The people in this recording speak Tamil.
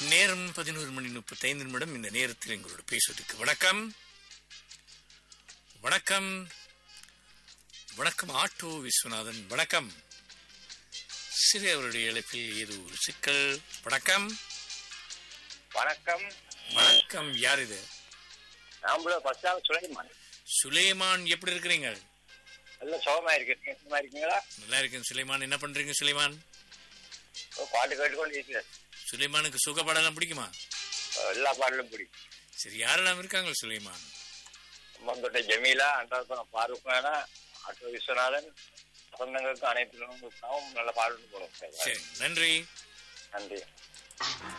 நேரம் பதினோரு மணி முப்பத்தைந்து நிமிடம் இந்த நேரத்தில் எங்களோட பேசுவதற்கு வணக்கம் வணக்கம் வணக்கம் ஆட்டோ விஸ்வநாதன் வணக்கம் சிறு அவருடைய இழப்பில் ஏதோ ஒரு சிக்கல் வணக்கம் வணக்கம் வணக்கம் யார் இது நாம்பள பஸ்டால் சுலைமான் சுலைமான் எப்படி இருக்கிறீங்க நல்ல சுகமா இருக்கு நீங்க சுகமா இருக்கீங்களா நல்லா இருக்கேன் சுலைமான் என்ன பண்றீங்க சுலைமான் ஓ, பாட்டு கேட்டுக்கொண்டு இருக்கிறேன் சுலைமானுக்கு சுகப்பாடெல்லாம் பிடிக்குமா எல்லா பாடலும் பிடிக்கும் சரி யாரெல்லாம் இருக்காங்க சுலைமான் மந்தோட்ட ஜமீலா அன்றாபுரம் பாரூக் வேணா ஆட்டோ விஸ்வநாதன் சொந்தங்களுக்கு அனைத்து நல்ல பாடலும் போடும் சரி நன்றி நன்றி